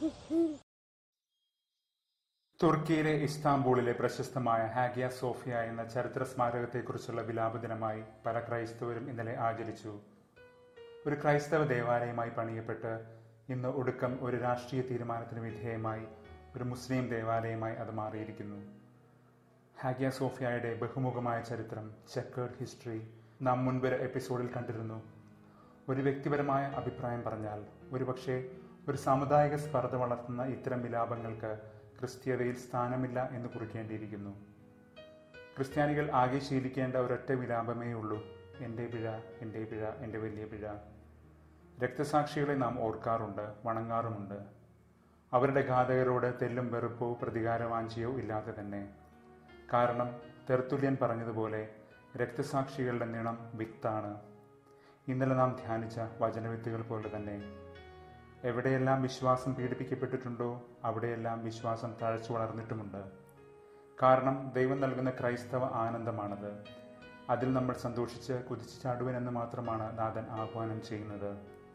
തുർക്കിയിലെ ഇസ്താംബൂളിലെ പ്രശസ്തമായ Hagia Sophia എന്ന ചരിത്ര സ്മാരകത്തെക്കുറിച്ചുള്ള വിലാപദിനമായി പല ക്രൈസ്തവരും ഇന്നലെ ആചരിച്ചു ഒരു ക്രൈസ്തവ ദേവാലയമായി പണിയപ്പെട്ട് ഇന്ന് ഒടുക്കം ഒരു രാഷ്ട്രീയ തീരുമാനത്തിന് വിധേയമായി ഒരു മുസ്ലിം ദേവാലയമായി അത് മാറിയിരിക്കുന്നു ഹാഗിയ സോഫിയയുടെ ബഹുമുഖമായ ചരിത്രം ചെക്കേർഡ് ഹിസ്റ്ററി നാം മുൻപൊരു എപ്പിസോഡിൽ കണ്ടിരുന്നു ഒരു വ്യക്തിപരമായ അഭിപ്രായം പറഞ്ഞാൽ ഒരുപക്ഷെ ഒരു സാമുദായിക സ്പർദ്ധ വളർത്തുന്ന ഇത്തരം വിലാപങ്ങൾക്ക് ക്രിസ്തീയതയിൽ സ്ഥാനമില്ല എന്ന് കുറിക്കേണ്ടിയിരിക്കുന്നു ക്രിസ്ത്യാനികൾ ആകെ ശീലിക്കേണ്ട ഒരൊറ്റ വിലാപമേ ഉള്ളൂ എൻ്റെ പിഴ എൻ്റെ പിഴ എൻ്റെ വലിയ പിഴ രക്തസാക്ഷികളെ നാം ഓർക്കാറുണ്ട് വണങ്ങാറുമുണ്ട് അവരുടെ ഘാതകരോട് തെല്ലും വെറുപ്പോ പ്രതികാരവാഞ്ചിയോ ഇല്ലാതെ തന്നെ കാരണം തെർത്തുല്യൻ പറഞ്ഞതുപോലെ രക്തസാക്ഷികളുടെ നിണം വിത്താണ് ഇന്നലെ നാം ധ്യാനിച്ച വചനവിത്തുകൾ പോലെ തന്നെ എവിടെയെല്ലാം വിശ്വാസം പീഡിപ്പിക്കപ്പെട്ടിട്ടുണ്ടോ അവിടെയെല്ലാം വിശ്വാസം തഴച്ചു വളർന്നിട്ടുമുണ്ട് കാരണം ദൈവം നൽകുന്ന ക്രൈസ്തവ ആനന്ദമാണത് അതിൽ നമ്മൾ സന്തോഷിച്ച് കുതിച്ചു ചാടുവനെന്ന് മാത്രമാണ് നാഥൻ ആഹ്വാനം ചെയ്യുന്നത്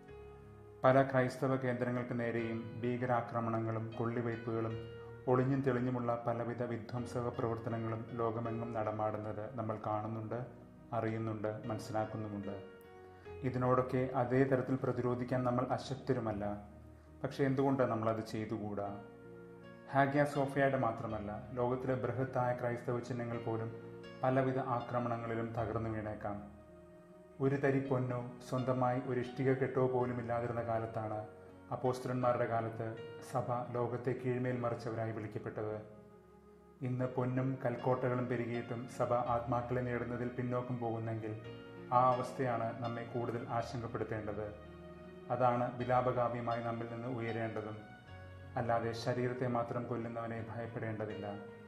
പല ക്രൈസ്തവ കേന്ദ്രങ്ങൾക്ക് നേരെയും ഭീകരാക്രമണങ്ങളും കൊള്ളിവയ്പ്പുകളും ഒളിഞ്ഞും തെളിഞ്ഞുമുള്ള പലവിധ വിധ്വംസക പ്രവർത്തനങ്ങളും ലോകമെങ്ങും നടമാടുന്നത് നമ്മൾ കാണുന്നുണ്ട് അറിയുന്നുണ്ട് മനസ്സിലാക്കുന്നുമുണ്ട് ഇതിനോടൊക്കെ അതേ തരത്തിൽ പ്രതിരോധിക്കാൻ നമ്മൾ അശക്തരുമല്ല പക്ഷെ എന്തുകൊണ്ട് നമ്മളത് ചെയ്തുകൂടാ ഹാഗ്യ സോഫിയയുടെ മാത്രമല്ല ലോകത്തിലെ ബൃഹത്തായ ക്രൈസ്തവ ചിഹ്നങ്ങൾ പോലും പലവിധ ആക്രമണങ്ങളിലും തകർന്നു വീണേക്കാം ഒരു തരി പൊന്നോ സ്വന്തമായി ഒരു ഇഷ്ടിക കെട്ടോ പോലും ഇല്ലാതിരുന്ന കാലത്താണ് അപ്പോസ്തലന്മാരുടെ കാലത്ത് സഭ ലോകത്തെ കീഴ്മേൽ മറിച്ചവരായി വിളിക്കപ്പെട്ടത് ഇന്ന് പൊന്നും കൽക്കോട്ടകളും പെരുകിയിട്ടും സഭ ആത്മാക്കളെ നേടുന്നതിൽ പിന്നോക്കം പോകുന്നെങ്കിൽ ആ അവസ്ഥയാണ് നമ്മെ കൂടുതൽ ആശങ്കപ്പെടുത്തേണ്ടത് അതാണ് വിലാപകാവ്യമായി നമ്മിൽ നിന്ന് ഉയരേണ്ടതും അല്ലാതെ ശരീരത്തെ മാത്രം കൊല്ലുന്നവനെ ഭയപ്പെടേണ്ടതില്ല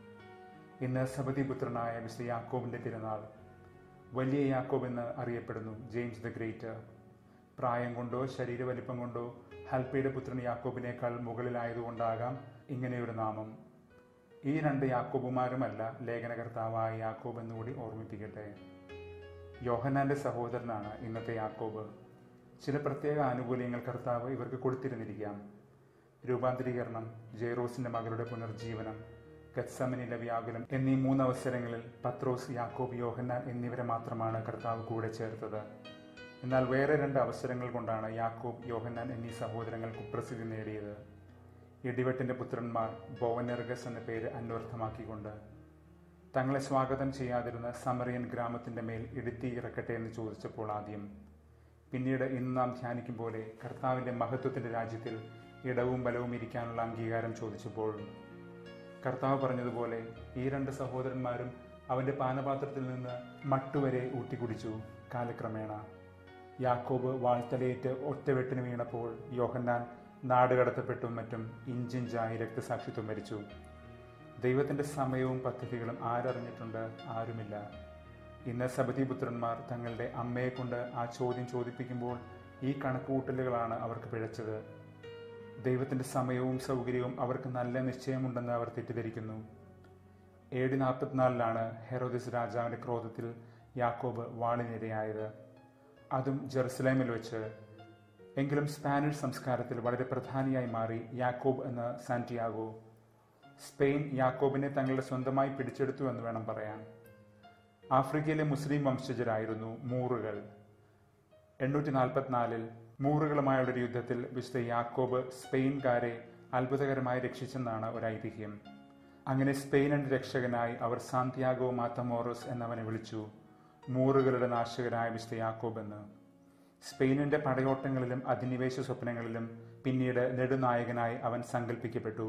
ഇന്ന് സബതിപുത്രനായ മിസ്റ്റർ യാക്കോബിന്റെ തിരുനാൾ വലിയ യാക്കോബ് എന്ന് അറിയപ്പെടുന്നു ജെയിംസ് ദ ഗ്രേറ്റ് പ്രായം കൊണ്ടോ ശരീരവലിപ്പം കൊണ്ടോ ഹൽപ്പയുടെ പുത്രൻ യാക്കോബിനേക്കാൾ മുകളിലായതുകൊണ്ടാകാം ഇങ്ങനെയൊരു നാമം ഈ രണ്ട് യാക്കോബുമാരുമല്ല ലേഖനകർത്താവായ യാക്കോബ് എന്നുകൂടി ഓർമ്മിപ്പിക്കട്ടെ യോഹന്നാന്റെ സഹോദരനാണ് ഇന്നത്തെ യാക്കോബ് ചില പ്രത്യേക ആനുകൂല്യങ്ങൾ കർത്താവ് ഇവർക്ക് കൊടുത്തിരുന്നിരിക്കാം രൂപാന്തരീകരണം ജെയ്റോസിന്റെ മകളുടെ പുനർജീവനം ഗത്സമനിലെ വ്യാകുലം എന്നീ മൂന്ന് അവസരങ്ങളിൽ പത്രോസ് യാക്കോബ് യോഹന്നാൻ എന്നിവരെ മാത്രമാണ് കർത്താവ് കൂടെ ചേർത്തത് എന്നാൽ വേറെ രണ്ട് അവസരങ്ങൾ കൊണ്ടാണ് യാക്കോബ് യോഹന്നാൻ എന്നീ സഹോദരങ്ങൾ കുപ്രസിദ്ധി നേടിയത് ഇടിവെട്ടിന്റെ പുത്രന്മാർ ബോവനെർഗസ് എന്ന പേര് അന്വർത്ഥമാക്കിക്കൊണ്ട് തങ്ങളെ സ്വാഗതം ചെയ്യാതിരുന്ന സമറിയൻ ഗ്രാമത്തിന്റെ മേൽ ഇടുത്തി ഇറക്കട്ടെ എന്ന് ചോദിച്ചപ്പോൾ ആദ്യം പിന്നീട് ഇന്ന് നാം ധ്യാനിക്കും പോലെ കർത്താവിന്റെ മഹത്വത്തിന്റെ രാജ്യത്തിൽ ഇടവും ബലവും ഇരിക്കാനുള്ള അംഗീകാരം ചോദിച്ചപ്പോൾ കർത്താവ് പറഞ്ഞതുപോലെ ഈ രണ്ട് സഹോദരന്മാരും അവന്റെ പാനപാത്രത്തിൽ നിന്ന് മട്ടുവരെ ഊട്ടിക്കുടിച്ചു കാലക്രമേണ യാക്കോബ് വാൾത്തലയേറ്റ് ഒറ്റവെട്ടിന് വീണപ്പോൾ യോഹന്നാൻ നാടുകടത്തപ്പെട്ടും മറ്റും ഇഞ്ചിഞ്ചായി രക്തസാക്ഷിത്വം മരിച്ചു ദൈവത്തിന്റെ സമയവും പദ്ധതികളും ആരറിഞ്ഞിട്ടുണ്ട് ആരുമില്ല ഇന്ന് സബതിപുത്രന്മാർ തങ്ങളുടെ അമ്മയെ കൊണ്ട് ആ ചോദ്യം ചോദിപ്പിക്കുമ്പോൾ ഈ കണക്കുകൂട്ടലുകളാണ് അവർക്ക് പിഴച്ചത് ദൈവത്തിന്റെ സമയവും സൗകര്യവും അവർക്ക് നല്ല നിശ്ചയമുണ്ടെന്ന് അവർ തെറ്റിദ്ധരിക്കുന്നു എ ഡി നാൽപ്പത്തിനാലിലാണ് ഹെറോദിസ് രാജാവിന്റെ ക്രോധത്തിൽ യാക്കോബ് വാളിനിരയായത് അതും ജെറുസലേമിൽ വെച്ച് എങ്കിലും സ്പാനിഷ് സംസ്കാരത്തിൽ വളരെ പ്രധാനിയായി മാറി യാക്കോബ് എന്ന സാന്റിയാഗോ സ്പെയിൻ യാക്കോബിനെ തങ്ങളുടെ സ്വന്തമായി പിടിച്ചെടുത്തു എന്ന് വേണം പറയാൻ ആഫ്രിക്കയിലെ മുസ്ലിം വംശജരായിരുന്നു മൂറുകൾ എണ്ണൂറ്റി നാൽപ്പത്തിനാലിൽ മൂറുകളുമായുള്ള ഒരു യുദ്ധത്തിൽ വിശുദ്ധ യാക്കോബ് സ്പെയിൻകാരെ അത്ഭുതകരമായി രക്ഷിച്ചെന്നാണ് ഒരു ഐതിഹ്യം അങ്ങനെ സ്പെയിനിന്റെ രക്ഷകനായി അവർ സാന്തിയാഗോ മാത്തമോറോസ് എന്നവനെ വിളിച്ചു മൂറുകളുടെ നാശകനായ വിശുദ്ധ യാക്കോബ് എന്ന് സ്പെയിനിന്റെ പടയോട്ടങ്ങളിലും അധിനിവേശ സ്വപ്നങ്ങളിലും പിന്നീട് നെടുനായകനായി അവൻ സങ്കല്പിക്കപ്പെട്ടു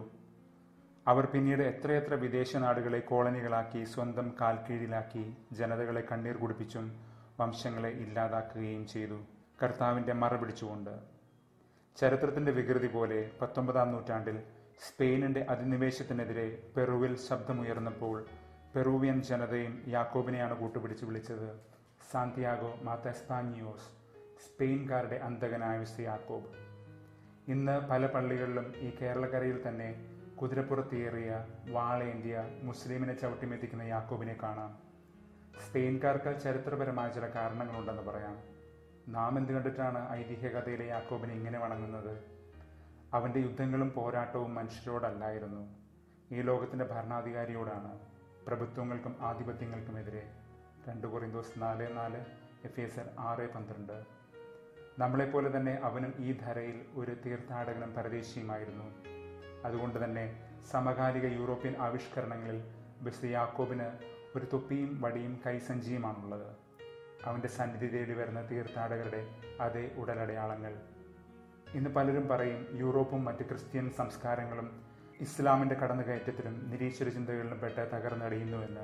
അവർ പിന്നീട് എത്രയെത്ര വിദേശ നാടുകളെ കോളനികളാക്കി സ്വന്തം കാൽക്കീഴിലാക്കി ജനതകളെ കണ്ണീർ കുടിപ്പിച്ചും വംശങ്ങളെ ഇല്ലാതാക്കുകയും ചെയ്തു കർത്താവിന്റെ മറ പിടിച്ചുകൊണ്ട് ചരിത്രത്തിന്റെ വികൃതി പോലെ പത്തൊമ്പതാം നൂറ്റാണ്ടിൽ സ്പെയിനിന്റെ അധിനിവേശത്തിനെതിരെ പെറുവിൽ ശബ്ദമുയർന്നപ്പോൾ പെറുവിയൻ ജനതയും യാക്കോബിനെയാണ് കൂട്ടുപിടിച്ച് വിളിച്ചത് സാന്തിയാഗോ മാത്തസ്പാനിയോസ് സ്പെയിൻകാരുടെ അന്തകനായ വിശുദ്ധ യാക്കോബ് ഇന്ന് പല പള്ളികളിലും ഈ കേരളക്കരയിൽ തന്നെ കുതിരപ്പുറത്തേറിയ വാളേന്ത്യ മുസ്ലിമിനെ ചവിട്ടിമെത്തിക്കുന്ന യാക്കോബിനെ കാണാം സ്പെയിൻകാർക്ക് ചരിത്രപരമായ ചില കാരണങ്ങളുണ്ടെന്ന് പറയാം നാം എന്ത് കണ്ടിട്ടാണ് ഐതിഹ്യ കഥയിലെ യാക്കോബിനെ ഇങ്ങനെ വണങ്ങുന്നത് അവന്റെ യുദ്ധങ്ങളും പോരാട്ടവും മനുഷ്യരോടല്ലായിരുന്നു ഈ ലോകത്തിന്റെ ഭരണാധികാരിയോടാണ് പ്രഭുത്വങ്ങൾക്കും ആധിപത്യങ്ങൾക്കുമെതിരെ രണ്ട് കൊറിന്തോസ് നാല് നാല് എഫ് എസ് ആറ് പന്ത്രണ്ട് നമ്മളെപ്പോലെ തന്നെ അവനും ഈ ധരയിൽ ഒരു തീർത്ഥാടകനും പരദേശിയുമായിരുന്നു അതുകൊണ്ട് തന്നെ സമകാലിക യൂറോപ്യൻ ആവിഷ്കരണങ്ങളിൽ ബിസ് യാക്കോബിന് ഒരു തൊപ്പിയും വടിയും കൈസഞ്ചിയുമാണുള്ളത് അവന്റെ സന്നിധി തേടി വരുന്ന തീർത്ഥാടകരുടെ അതേ ഉടലടയാളങ്ങൾ ഇന്ന് പലരും പറയും യൂറോപ്പും മറ്റ് ക്രിസ്ത്യൻ സംസ്കാരങ്ങളും ഇസ്ലാമിന്റെ കടന്നുകയറ്റത്തിലും നിരീശ്വര ചിന്തകളിലും പെട്ട് തകർന്നടിയുന്നുവെന്ന്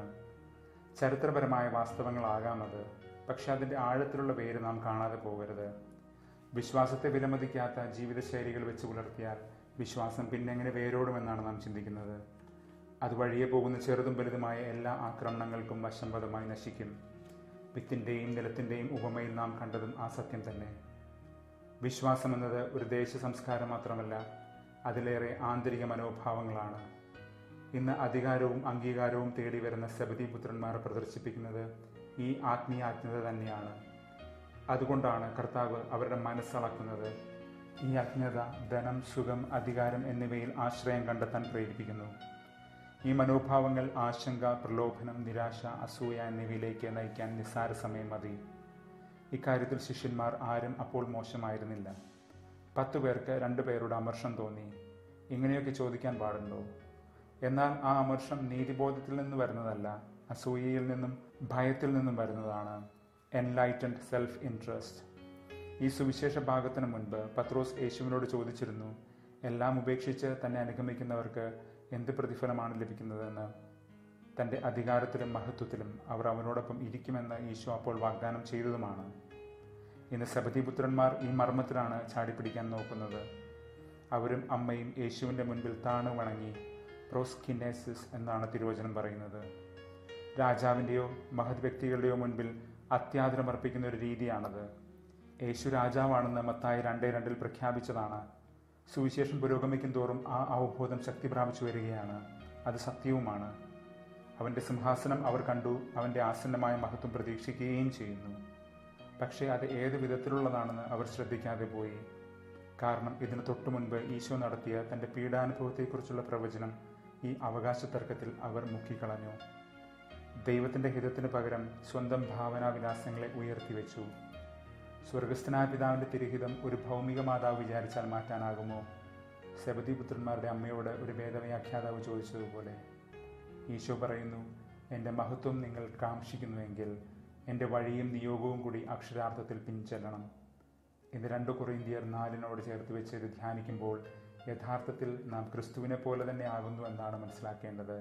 ചരിത്രപരമായ വാസ്തവങ്ങളാകാം അത് പക്ഷെ അതിന്റെ ആഴത്തിലുള്ള പേര് നാം കാണാതെ പോകരുത് വിശ്വാസത്തെ വിലമതിക്കാത്ത ജീവിതശൈലികൾ വെച്ച് പുലർത്തിയാൽ വിശ്വാസം പിന്നെങ്ങനെ വേരോടുമെന്നാണ് നാം ചിന്തിക്കുന്നത് അത് വഴിയെ പോകുന്ന ചെറുതും വലുതുമായ എല്ലാ ആക്രമണങ്ങൾക്കും വശംവദമായി നശിക്കും വിത്തിൻ്റെയും നിലത്തിൻ്റെയും ഉപമയിൽ നാം കണ്ടതും ആ സത്യം തന്നെ വിശ്വാസം എന്നത് ഒരു ദേശ സംസ്കാരം മാത്രമല്ല അതിലേറെ ആന്തരിക മനോഭാവങ്ങളാണ് ഇന്ന് അധികാരവും അംഗീകാരവും തേടി വരുന്ന സബതി പുത്രന്മാർ പ്രദർശിപ്പിക്കുന്നത് ഈ ആത്മീയാജ്ഞത തന്നെയാണ് അതുകൊണ്ടാണ് കർത്താവ് അവരുടെ മനസ്സളക്കുന്നത് ഈ അജ്ഞത ധനം സുഖം അധികാരം എന്നിവയിൽ ആശ്രയം കണ്ടെത്താൻ പ്രേരിപ്പിക്കുന്നു ഈ മനോഭാവങ്ങൾ ആശങ്ക പ്രലോഭനം നിരാശ അസൂയ എന്നിവയിലേക്ക് നയിക്കാൻ നിസ്സാര സമയം മതി ഇക്കാര്യത്തിൽ ശിഷ്യന്മാർ ആരും അപ്പോൾ മോശമായിരുന്നില്ല പത്തു പേർക്ക് രണ്ടു പേരുടെ അമർഷം തോന്നി ഇങ്ങനെയൊക്കെ ചോദിക്കാൻ പാടുണ്ടോ എന്നാൽ ആ അമർഷം നീതിബോധത്തിൽ നിന്ന് വരുന്നതല്ല അസൂയയിൽ നിന്നും ഭയത്തിൽ നിന്നും വരുന്നതാണ് എൻലൈറ്റൻഡ് സെൽഫ് ഇൻട്രസ്റ്റ് ഈ സുവിശേഷ ഭാഗത്തിന് മുൻപ് പത്രോസ് യേശുവിനോട് ചോദിച്ചിരുന്നു എല്ലാം ഉപേക്ഷിച്ച് തന്നെ അനുഗമിക്കുന്നവർക്ക് എന്ത് പ്രതിഫലമാണ് ലഭിക്കുന്നതെന്ന് തൻ്റെ അധികാരത്തിലും മഹത്വത്തിലും അവർ അവനോടൊപ്പം ഇരിക്കുമെന്ന് ഈശോ അപ്പോൾ വാഗ്ദാനം ചെയ്തതുമാണ് ഇന്ന് സബതിപുത്രന്മാർ ഈ മർമ്മത്തിലാണ് ചാടിപ്പിടിക്കാൻ നോക്കുന്നത് അവരും അമ്മയും യേശുവിൻ്റെ മുൻപിൽ താണു വണങ്ങി പ്രോസ്കിനേസിസ് എന്നാണ് തിരുവചനം പറയുന്നത് രാജാവിൻ്റെയോ മഹത് വ്യക്തികളുടെയോ മുൻപിൽ അത്യാദരമർപ്പിക്കുന്ന ഒരു രീതിയാണത് യേശു രാജാവാണെന്ന് മത്തായി രണ്ടേ രണ്ടിൽ പ്രഖ്യാപിച്ചതാണ് സുവിശേഷം പുരോഗമിക്കും തോറും ആ അവബോധം ശക്തി പ്രാപിച്ചു വരികയാണ് അത് സത്യവുമാണ് അവന്റെ സിംഹാസനം അവർ കണ്ടു അവന്റെ ആസന്നമായ മഹത്വം പ്രതീക്ഷിക്കുകയും ചെയ്യുന്നു പക്ഷേ അത് ഏത് വിധത്തിലുള്ളതാണെന്ന് അവർ ശ്രദ്ധിക്കാതെ പോയി കാരണം ഇതിനു തൊട്ടു മുൻപ് ഈശോ നടത്തിയ തന്റെ പീഡാനുഭവത്തെക്കുറിച്ചുള്ള പ്രവചനം ഈ അവകാശ തർക്കത്തിൽ അവർ മുക്കിക്കളഞ്ഞു ദൈവത്തിന്റെ ഹിതത്തിന് പകരം സ്വന്തം ഭാവനാവിലാസങ്ങളെ ഉയർത്തിവെച്ചു സ്വർഗസ്ഥനായ പിതാവിന്റെ തിരുഹിതം ഒരു ഭൗമിക മാതാവ് വിചാരിച്ചാൽ മാറ്റാനാകുമോ സബദിപുത്രന്മാരുടെ അമ്മയോട് ഒരു വേദവ്യാഖ്യാതാവ് ചോദിച്ചതുപോലെ ഈശോ പറയുന്നു എൻ്റെ മഹത്വം നിങ്ങൾ കാക്ഷിക്കുന്നുവെങ്കിൽ എൻ്റെ വഴിയും നിയോഗവും കൂടി അക്ഷരാർത്ഥത്തിൽ പിൻചെല്ലണം ഇത് രണ്ട് കൊറിന്തിയർ നാലിനോട് ചേർത്ത് വെച്ച് ഇത് ധ്യാനിക്കുമ്പോൾ യഥാർത്ഥത്തിൽ നാം ക്രിസ്തുവിനെ പോലെ തന്നെ ആകുന്നു എന്നാണ് മനസ്സിലാക്കേണ്ടത്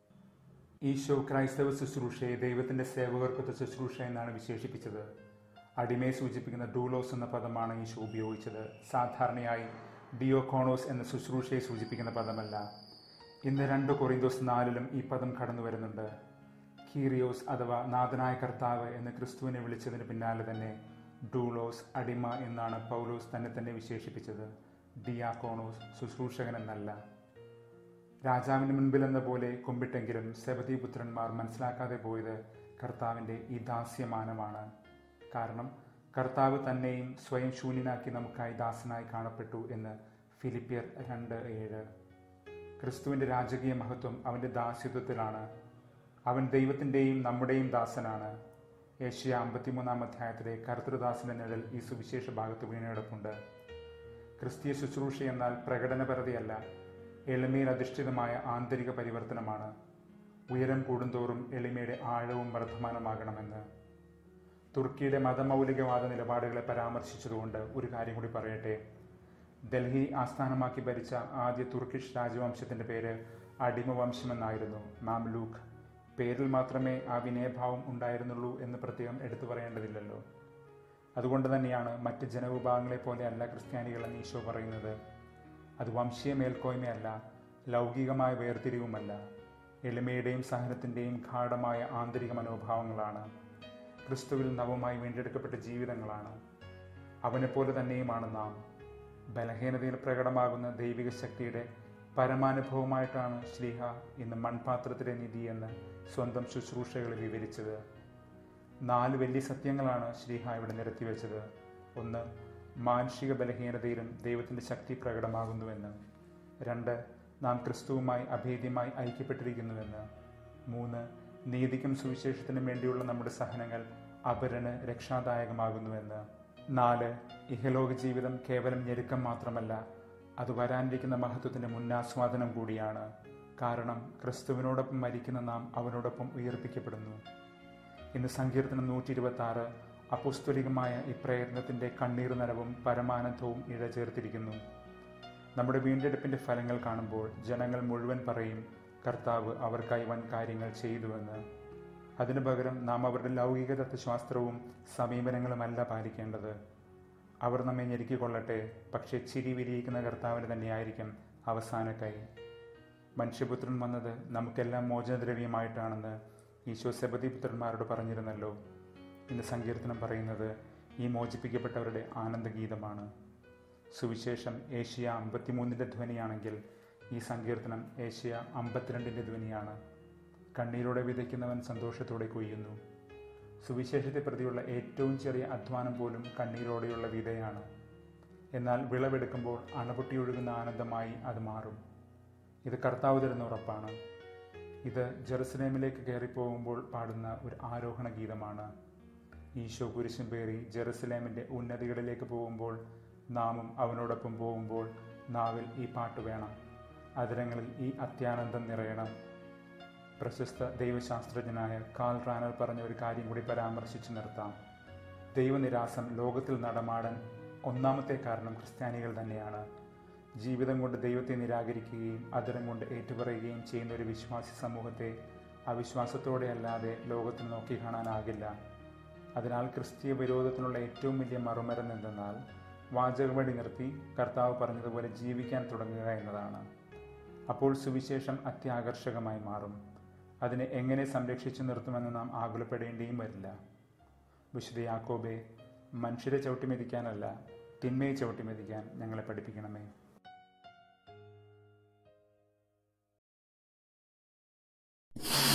ഈശോ ക്രൈസ്തവ ശുശ്രൂഷയെ ദൈവത്തിന്റെ സേവകർക്കൊത്ത ശുശ്രൂഷ എന്നാണ് വിശേഷിപ്പിച്ചത് അടിമയെ സൂചിപ്പിക്കുന്ന ഡൂലോസ് എന്ന പദമാണ് ഈശോ ഉപയോഗിച്ചത് സാധാരണയായി ഡിയോകോണോസ് എന്ന ശുശ്രൂഷയെ സൂചിപ്പിക്കുന്ന പദമല്ല ഇന്ന് രണ്ട് കൊറിന്തോസ് നാലിലും ഈ പദം കടന്നു വരുന്നുണ്ട് കീറിയോസ് അഥവാ നാഥനായ കർത്താവ് എന്ന് ക്രിസ്തുവിനെ വിളിച്ചതിന് പിന്നാലെ തന്നെ ഡൂലോസ് അടിമ എന്നാണ് പൗലോസ് തന്നെ തന്നെ വിശേഷിപ്പിച്ചത് ഡിയാക്കോണോസ് ശുശ്രൂഷകൻ എന്നല്ല രാജാവിന് മുൻപിൽ എന്ന പോലെ കുമ്പിട്ടെങ്കിലും സെബതി പുത്രന്മാർ മനസ്സിലാക്കാതെ പോയത് കർത്താവിൻ്റെ ഈ ദാസ്യമാനമാണ് കാരണം കർത്താവ് തന്നെയും സ്വയം ശൂന്യനാക്കി നമുക്കായി ദാസനായി കാണപ്പെട്ടു എന്ന് ഫിലിപ്പിയർ രണ്ട് ഏഴ് ക്രിസ്തുവിന്റെ രാജകീയ മഹത്വം അവന്റെ ദാസ്യത്വത്തിലാണ് അവൻ ദൈവത്തിന്റെയും നമ്മുടെയും ദാസനാണ് ഏഷ്യ അമ്പത്തിമൂന്നാം അധ്യായത്തിലെ കർത്തൃദാസന്റെ നിഴൽ ഈ സുവിശേഷ ഭാഗത്ത് വീണയെടുപ്പുണ്ട് ക്രിസ്തീയ ശുശ്രൂഷ എന്നാൽ പ്രകടനപരതയല്ല എളിമയിൽ അധിഷ്ഠിതമായ ആന്തരിക പരിവർത്തനമാണ് ഉയരം കൂടുന്തോറും എളിമയുടെ ആഴവും വർദ്ധമാനമാകണമെന്ന് തുർക്കിയുടെ മതമൗലികവാദ നിലപാടുകളെ പരാമർശിച്ചതുകൊണ്ട് ഒരു കാര്യം കൂടി പറയട്ടെ ഡൽഹി ആസ്ഥാനമാക്കി ഭരിച്ച ആദ്യ തുർക്കിഷ് രാജവംശത്തിന്റെ പേര് അടിമവംശമെന്നായിരുന്നു മാംലൂക്ക് പേരിൽ മാത്രമേ ആ വിനയഭാവം ഉണ്ടായിരുന്നുള്ളൂ എന്ന് പ്രത്യേകം എടുത്തു പറയേണ്ടതില്ലല്ലോ അതുകൊണ്ട് തന്നെയാണ് മറ്റ് ജനവിഭാഗങ്ങളെ പോലെയല്ല ക്രിസ്ത്യാനികൾ എന്ന് ഈശോ പറയുന്നത് അത് വംശീയ മേൽക്കോയ്മയല്ല ലൗകികമായ വേർതിരിവുമല്ല എളിമയുടെയും സഹനത്തിൻ്റെയും ഗാഠമായ ആന്തരിക മനോഭാവങ്ങളാണ് ക്രിസ്തുവിൽ നവമായി വീണ്ടെടുക്കപ്പെട്ട ജീവിതങ്ങളാണ് അവനെപ്പോലെ തന്നെയുമാണ് നാം ബലഹീനതയിൽ പ്രകടമാകുന്ന ദൈവിക ശക്തിയുടെ പരമാനുഭവമായിട്ടാണ് ശ്ലീഹ ഇന്ന് മൺപാത്രത്തിലെ നിധി എന്ന് സ്വന്തം ശുശ്രൂഷകൾ വിവരിച്ചത് നാല് വലിയ സത്യങ്ങളാണ് ശ്ലീഹ ഇവിടെ നിരത്തിവെച്ചത് ഒന്ന് മാനുഷിക ബലഹീനതയിലും ദൈവത്തിന്റെ ശക്തി പ്രകടമാകുന്നുവെന്ന് രണ്ട് നാം ക്രിസ്തുവുമായി അഭേദ്യമായി ഐക്യപ്പെട്ടിരിക്കുന്നുവെന്ന് മൂന്ന് നീതിക്കും സുവിശേഷത്തിനും വേണ്ടിയുള്ള നമ്മുടെ സഹനങ്ങൾ അപരന് രക്ഷാദായകമാകുന്നുവെന്ന് നാല് ഇഹലോക ജീവിതം കേവലം ഞെരുക്കം മാത്രമല്ല അത് വരാനിരിക്കുന്ന മഹത്വത്തിന്റെ മുന്നാസ്വാദനം കൂടിയാണ് കാരണം ക്രിസ്തുവിനോടൊപ്പം മരിക്കുന്ന നാം അവനോടൊപ്പം ഉയർപ്പിക്കപ്പെടുന്നു ഇന്ന് സങ്കീർത്തനം നൂറ്റി ഇരുപത്തി ആറ് അപുസ്തലികമായ ഈ പ്രയത്നത്തിന്റെ കണ്ണീർ നരവും പരമാനന്ദവും ഇഴചേർത്തിരിക്കുന്നു നമ്മുടെ വീണ്ടെടുപ്പിന്റെ ഫലങ്ങൾ കാണുമ്പോൾ ജനങ്ങൾ മുഴുവൻ പറയും കർത്താവ് അവർക്കായി വൻ കാര്യങ്ങൾ ചെയ്തുവെന്ന് അതിനു പകരം നാം അവരുടെ ലൗകിക തത്വശാസ്ത്രവും സമീപനങ്ങളുമല്ല പാലിക്കേണ്ടത് അവർ നമ്മെ ഞെരുക്കിക്കൊള്ളട്ടെ പക്ഷേ ചിരി വിരിയിക്കുന്ന കർത്താവിന് തന്നെയായിരിക്കും അവസാന കൈ മനുഷ്യപുത്രൻ വന്നത് നമുക്കെല്ലാം മോചനദ്രവ്യമായിട്ടാണെന്ന് ഈശോ സെബതി പുത്രന്മാരോട് പറഞ്ഞിരുന്നല്ലോ ഇന്ന് സങ്കീർത്തനം പറയുന്നത് ഈ മോചിപ്പിക്കപ്പെട്ടവരുടെ ആനന്ദഗീതമാണ് സുവിശേഷം ഏഷ്യ അമ്പത്തിമൂന്നിൻ്റെ ധ്വനിയാണെങ്കിൽ ഈ സങ്കീർത്തനം ഏഷ്യ അമ്പത്തിരണ്ടിൻ്റെ ധ്വനിയാണ് കണ്ണീരോടെ വിതയ്ക്കുന്നവൻ സന്തോഷത്തോടെ കൊയ്യുന്നു സുവിശേഷത്തെ പ്രതിയുള്ള ഏറ്റവും ചെറിയ അധ്വാനം പോലും കണ്ണീരോടെയുള്ള വിതയാണ് എന്നാൽ വിളവെടുക്കുമ്പോൾ അണപൊട്ടിയൊഴുകുന്ന ആനന്ദമായി അത് മാറും ഇത് കർത്താവ് തരുന്ന ഉറപ്പാണ് ഇത് ജെറുസലേമിലേക്ക് കയറിപ്പോകുമ്പോൾ പാടുന്ന ഒരു ആരോഹണ ഗീതമാണ് ഈശോ കുരിശും പേറി ജെറുസലേമിൻ്റെ ഉന്നതികളിലേക്ക് പോകുമ്പോൾ നാമും അവനോടൊപ്പം പോകുമ്പോൾ നാവിൽ ഈ പാട്ട് വേണം അതിരങ്ങളിൽ ഈ അത്യാനന്ദം നിറയണം പ്രശസ്ത ദൈവശാസ്ത്രജ്ഞനായ കാൾ റാനർ പറഞ്ഞ ഒരു കാര്യം കൂടി പരാമർശിച്ചു നിർത്താം ദൈവനിരാസം ലോകത്തിൽ നടമാടാൻ ഒന്നാമത്തെ കാരണം ക്രിസ്ത്യാനികൾ തന്നെയാണ് ജീവിതം കൊണ്ട് ദൈവത്തെ നിരാകരിക്കുകയും അതിരം കൊണ്ട് ഏറ്റുപറയുകയും ചെയ്യുന്ന ഒരു വിശ്വാസി സമൂഹത്തെ അവിശ്വാസത്തോടെ അല്ലാതെ ലോകത്തിന് നോക്കി കാണാനാകില്ല അതിനാൽ ക്രിസ്തീയ വിരോധത്തിനുള്ള ഏറ്റവും വലിയ മറുമരുന്ന് എന്തെന്നാൽ വാചകമടി നിർത്തി കർത്താവ് പറഞ്ഞതുപോലെ ജീവിക്കാൻ തുടങ്ങുക എന്നതാണ് അപ്പോൾ സുവിശേഷം അത്യാകർഷകമായി മാറും അതിനെ എങ്ങനെ സംരക്ഷിച്ചു നിർത്തുമെന്ന് നാം ആകുലപ്പെടേണ്ടിയും വരില്ല വിശുദ്ധ യാക്കോബെ മനുഷ്യരെ ചവിട്ടിമെതിക്കാനല്ല തിന്മയെ ചവിട്ടിമെതിക്കാൻ ഞങ്ങളെ പഠിപ്പിക്കണമേ you